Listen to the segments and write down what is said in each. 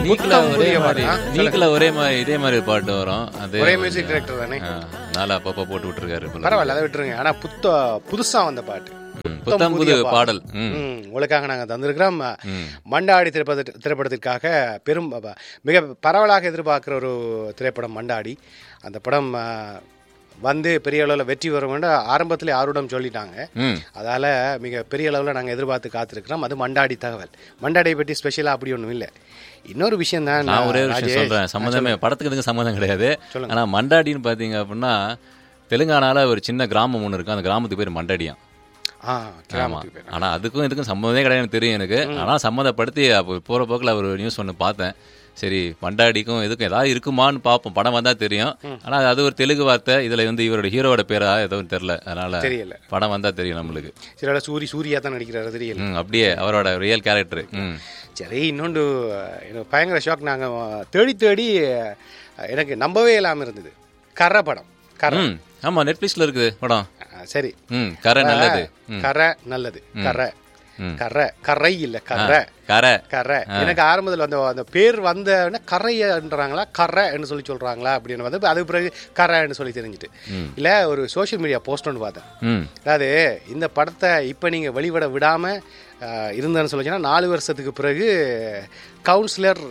நீக்கில் ஒரே புதிய மாதிரி பாட்டு, ஆ? நீக்கில் ஒரே மாதிரி இதே மாதிரி பாட்டு வரும் அது ஒரே மியூசிக் டைரக்டர் தானே நாலு அப்பப்போ போட்டு விட்டுருக்காரு போல. பரவாயில்ல அதை விட்டுருங்க ஆனா புத்த புதுசா வந்த பாட்டு ம், புத்தம் புது பாடல் ம் ம், உங்களுக்காக நாங்க தந்திருக்கிறோம் ம். மண்டாடி திரைப்பட திரைப்படத்திற்காக பெரும் ப- மிக பரவலாக எதிர்பார்க்கிற ஒரு திரைப்படம் மண்டாடி அந்த படம் ஆ, வந்து பெரிய அளவில் வெற்றி வரும் ஆரம்பத்தில் ஆர்வம் சொல்லிட்டாங்க ம் அதால மிக பெரிய அளவில் நாங்கள் எதிர்பார்த்து காத்திருக்கிறோம் அது மண்டாடி தகவல் மண்டாடியை பற்றி ஸ்பெஷலாக அப்படி ஒன்றும் இல்லை இன்னொரு விஷயம் தான் நான் ஒரே ஒரு விஷயம் சொல்றேன் சம்மந்தமே படத்துக்கு இதுக்கு சம்மந்தம் கிடையாது ஆனா மண்டாடின்னு பாத்தீங்க அப்படின்னா தெலுங்கானால ஒரு சின்ன கிராமம் ஒன்று இருக்கு அந்த கிராமத்துக்கு பேர் மண்டாடியாம் ஆ ஆமா கிராமத்துக்கு பேர் ஆனா அதுக்கும் இதுக்கும் சம்மந்தமே கிடையாது தெரியும் எனக்கு ஆனா சம்மந்தப்படுத்தி அப்போ போற போக்குல ஒரு நியூஸ் ஒன்று பார்த்தேன் சரி மண்டாடிக்கும் இதுக்கும் ஏதாவது இருக்குமான்னு பார்ப்போம் படம் வந்தா தெரியும் ஆனா அது ஒரு தெலுங்கு வார்த்தை இதுல வந்து இவரோட ஹீரோவோட பேரா எதுவும் தெரியல அதனால தெரியல படம் வந்தா தெரியும் நம்மளுக்கு சில சூரி சூர்யா தான் நடிக்கிறாரு தெரியல ம் அப்படியே அவரோட ரியல் கேரக்டர் ம் சரி இன்னொன்று எனக்கு பயங்கர ஷாக் நாங்கள் தேடி தேடி எனக்கு நம்பவே இல்லாமல் இருந்தது கரை படம் கரை ம் ஆமா நெட்ஃபிளிக்ஸ்ல இருக்குது படம் ஆ, சரி ம் கரை நல்லது ம் கரை நல்லது கரை ம். கரை கரை இல்ல கரை கரை கரை எனக்கு ஆரம்பத்தில் அந்த அந்த பேர் வந்த கரையன்றாங்களா கரைன்னு சொல்லி சொல்றாங்களா அப்படின்னு வந்து அதுக்கு பிறகு கரைன்னு சொல்லி தெரிஞ்சுட்டு இல்ல ஒரு சோஷியல் மீடியா போஸ்ட் ஒன்று பார்த்தேன் ம் அதாவது இந்த படத்தை இப்போ நீங்கள் வெளிவிட விடாமல் இருந்தேன்னு சொல்லிச்சுன்னா நாலு வருஷத்துக்கு பிறகு கவுன்சிலர்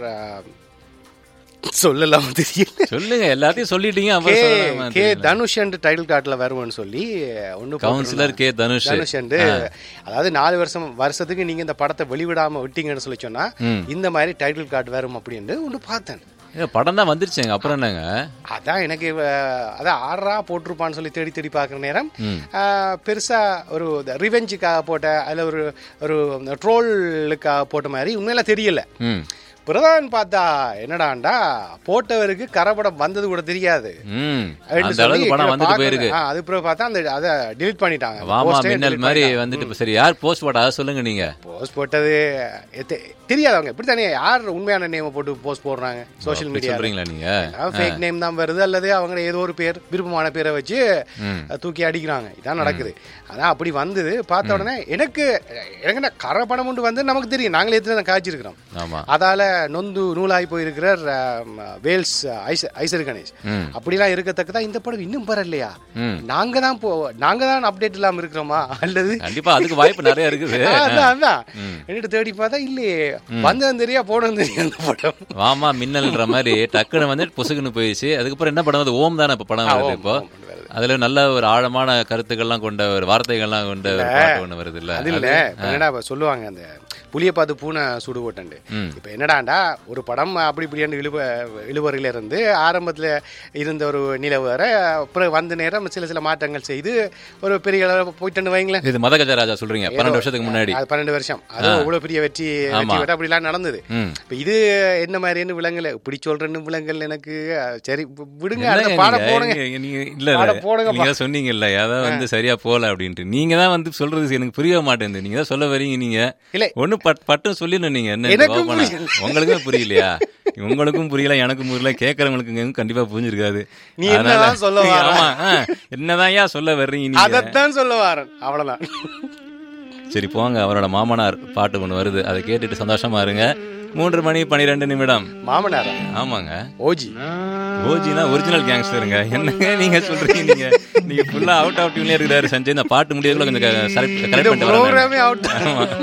சொல்லலாம் தெரியல சொல்லுங்க எல்லாத்தையும் சொல்லிட்டீங்க கே அப்புறம் சொல்லாம கே தெரியல. தனுஷ் அண்ட் டைட்டில் கார்டில் வருவோன்னு சொல்லி ஒன்று councillor K Dhanush Dhanush and அதாவது நாலு வருஷம் வருஷத்துக்கு நீங்க இந்த படத்தை வெளிவிடாம விட்டீங்கன்னு சொல்லி சொன்னா ம். இந்த மாதிரி டைட்டில் கார்டு வரும் அப்படின்னு ஒன்று பார்த்தேன் ஏ, படம் தான் வந்துருச்சுங்க அப்புறம் என்னங்க அதான் எனக்கு அஹ், அதான் ஆறா போட்டிருப்பான்னு சொல்லி தேடி தேடி பார்க்குற நேரம் ம். அஹ், பெருசா ஒரு ரிவெஞ்சுக்காக போட்ட அதில் ஒரு ஒரு ட்ரோலுக்காக போட்ட மாதிரி உண்மையில தெரியல ம் பிரதான் பார்த்தா என்னடாண்டா போட்டவருக்கு கரப்படம் வந்தது கூட தெரியாது ம் அப்படின்னு அந்த சொல்லி அளவுக்கு படம் கீழே வந்துட்டு பார்க்கல. போயிருக்கு ஆ, அது பிறகு பார்த்தா அந்த அதை delete பண்ணிட்டாங்க வாமா Post ஏ மின்னல் delete மாதிரி பண்ணிட்டாங்க. வந்துட்டு இப்ப சரி யார் போஸ்ட் போட்டா அதை சொல்லுங்க நீங்க போஸ்ட் போட்டது எத்த- தெரியாதவங்க இப்படி தானே யார் உண்மையான நேமை போட்டு போஸ்ட் போடுறாங்க சோஷியல் அப்படி மீடியா சொல்றீங்களா நீங்க ஃபேக் நேம் தான் வருது அல்லது அவங்க ஏதோ ஒரு பேர் விருப்பமான பேரை வச்சு ம். தூக்கி அடிக்கிறாங்க இதான் நடக்குது அதான் அப்படி வந்தது பார்த்த உடனே எனக்கு எனக்கு என்ன கரை படம் ஒன்று வந்து நமக்கு தெரியும் நாங்களே எத்தனை காய்ச்சிருக்கிறோம் ஆமா அதால நொந்து நூலாய் போயிருக்கிறார் ஆம், வேல்ஸ் ஐச- ஐசர் கணேஷ் ம் அப்படிலாம் இருக்கத்தக்கதான் இந்த படம் இன்னும் வரலையா ம் நாங்க தான் போ நாங்க தான் அப்டேட் இல்லாம இருக்கிறோமா அல்லது கண்டிப்பா அதுக்கு வாய்ப்பு நிறைய இருக்குது ஆ, அதான் அதான் என்னட்டு தேடி பார்த்தா இல்லையே வந்ததும் தெரியா போனதும் தெரியும் அந்த படம் வாமா மின்னல்ன்ற மாதிரி டக்குன்னு வந்து புசுக்குன்னு போயிடுச்சு அதுக்கப்புறம் என்ன படம் வந்து ஓம் தானே இப்ப படம் வருது இப்போ ஓம் வருது. அதுல நல்ல ஒரு ஆழமான கருத்துக்கள்லாம் கொண்ட ஒரு வார்த்தைகள்லாம் கொண்ட ஒரு பாட்டு ஒண்ணு வருது இல்ல அது இல்ல இப்ப என்னடா இப்ப சொல்லுவாங்க அந்த புளிய பார்த்து பூனை சுடு ஓட்டண்டு ம். இப்ப என்னடாண்டா ஒரு படம் அப்படி இப்படியாண்டு இழுவ இழுவறையில இருந்து ஆரம்பத்துல இருந்த ஒரு நிலவு வர அப்புறம் வந்த நேரம் சில சில மாற்றங்கள் செய்து ஒரு பெரிய அளவு போயிட்டு வைங்களேன் இது மதகஜ ராஜா சொல்றீங்க பன்னெண்டு வருஷத்துக்கு முன்னாடி அது பன்னெண்டு வருஷம் அது அவ்வளவு பெரிய வெற்றி வெற்றி விட அப்படிலாம் நடந்தது ம் இப்ப இது என்ன மாதிரின்னு விலங்குல இப்படி சொல்றேன்னு விலங்குகள் எனக்கு அஹ், சரி விடுங்க என்னங்க அடுத்த பாடம் நீங்க? போடுங்க நீங்க- நீங்க இல்ல பாட இல்ல. போடுங்கப்பா. நீங்க சொன்னீங்கல்ல அதான் வந்து சரியா போல அப்படின்ட்டு நீங்க தான் வந்து சொல்றது எனக்கு புரிய மாட்டேங்குது நீங்க தான் சொல்ல வரீங்க நீங்க இல்ல. ஒண்ணு பட் பட்டும் சொல்லிடணும் நீங்க என்ன எனக்கும் open ஆ. உங்களுக்குமே புரியலையா உங்களுக்கும் புரியல எனக்கும் புரியல கேட்கறவங்களுக்கு கண்டிப்பா புரிஞ்சிருக்காது நீ அதனால- என்னதான் சொல்ல வர? ஆமா ஆ, என்னதான் ஏன் சொல்ல வர்றீங்க நீங்க அதைத்தான் சொல்ல வாரன் அவ்வளவுதான் சரி போங்க அவரோட மாமனார் பாட்டு ஒண்ணு வருது அதை கேட்டுட்டு சந்தோஷமா இருங்க மூன்று மணி பனிரெண்டு நிமிடம் மாமனாரா ஆமாங்க ஓஜி ஓஜினா ஒரிஜினல் கேங்ஸ்டருங்க என்னங்க நீங்க சொல்றீங்க நீங்க நீங்க ஃபுல்லா அவுட் ஆஃப் டியூன்ல இருக்கிறாரு சஞ்சய் இந்த பாட்டு முடியக்குள்ள கொஞ்சம் கரெக்ட் பண்ணிட்டு வரேன் ப்ரோக்ராமே அவுட் ஆமா